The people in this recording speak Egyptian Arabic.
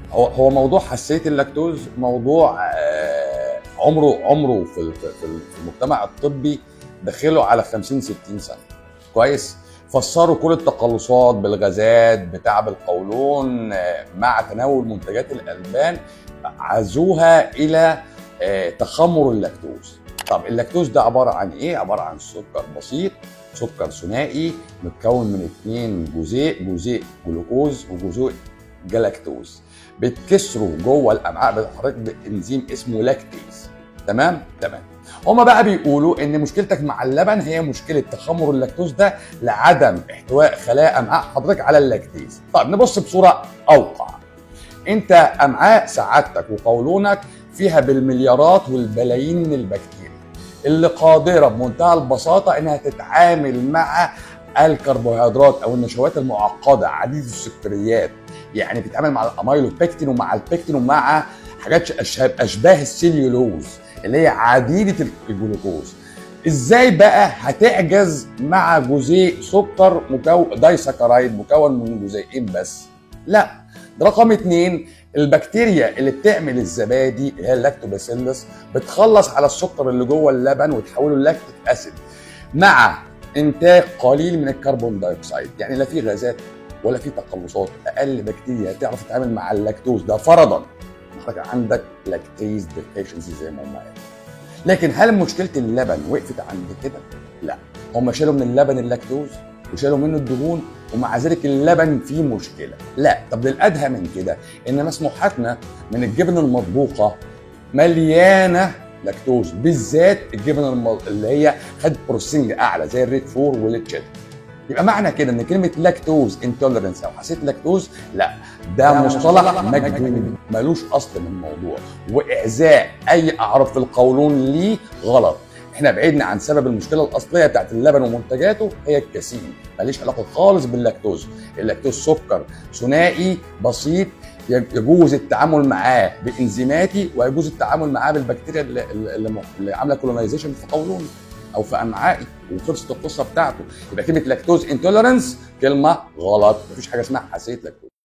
هو هو موضوع حساسيه اللاكتوز موضوع آه، عمره عمره في ال- في ال- في المجتمع الطبي داخله على 50 60 سنه كويس فسروا كل التقلصات بالغازات بتعب القولون آه، مع تناول منتجات الالبان عزوها الى آه، تخمر اللاكتوز طب اللاكتوز ده عباره عن ايه عباره عن سكر بسيط سكر ثنائي متكون من اثنين جزيء جزيء جلوكوز وجزيء جلاكتوز بيتكسروا جوه الامعاء بتحرك بانزيم اسمه لاكتيز تمام تمام هما بقى بيقولوا ان مشكلتك مع اللبن هي مشكله تخمر اللاكتوز ده لعدم احتواء خلايا امعاء حضرتك على اللاكتيز طب نبص بصوره اوقع انت امعاء سعادتك وقولونك فيها بالمليارات والبلايين من البكتيريا اللي قادره بمنتهى البساطه انها تتعامل مع الكربوهيدرات او النشويات المعقده عديده السكريات يعني بتتعامل مع الاميلوبكتين ومع البكتين ومع حاجات أشبه, اشباه السيليولوز اللي هي عديده الجلوكوز ازاي بقى هتعجز مع جزيء سكر مكون دايسكرايد مكون من جزيئين بس لا ده رقم اتنين البكتيريا اللي بتعمل الزبادي اللي هي اللاكتوباسيلس بتخلص على السكر اللي جوه اللبن وتحوله لاكتيك اسيد مع انتاج قليل من الكربون دايوكسيد يعني لا في غازات ولا في تقلصات اقل بكتيريا تعرف تتعامل مع اللاكتوز ده فرضا حضرتك عندك لاكتيز ديفيشنسي زي ما هم قالوا لكن هل مشكله اللبن وقفت عند كده؟ لا هم شالوا من اللبن اللاكتوز وشالوا منه الدهون ومع ذلك اللبن فيه مشكله لا طب للادهى من كده ان مسموحاتنا من الجبن المطبوخه مليانه لاكتوز بالذات الجبن الم- اللي هي خد بروسيسنج اعلى زي الريد فور والتشيدر يبقى معنى كده ان كلمه لاكتوز انتوليرنس او حساسيه لاكتوز لا ده ده مصطلح مصطلح مجنون مجنون. ملوش اصل من الموضوع واعزاء اي اعراض في القولون ليه غلط احنا بعدنا عن سبب المشكله الاصليه بتاعت اللبن ومنتجاته هي الكاسين ماليش علاقه خالص باللاكتوز اللاكتوز سكر ثنائي بسيط يجوز التعامل معاه بانزيماتي ويجوز التعامل معاه بالبكتيريا اللي, اللي, اللي عامله كولونايزيشن في قولوني او في امعائي وخلصت القصه بتاعته يبقى كلمه لاكتوز انتوليرنس كلمه غلط مفيش حاجه اسمها حساسيه لاكتوز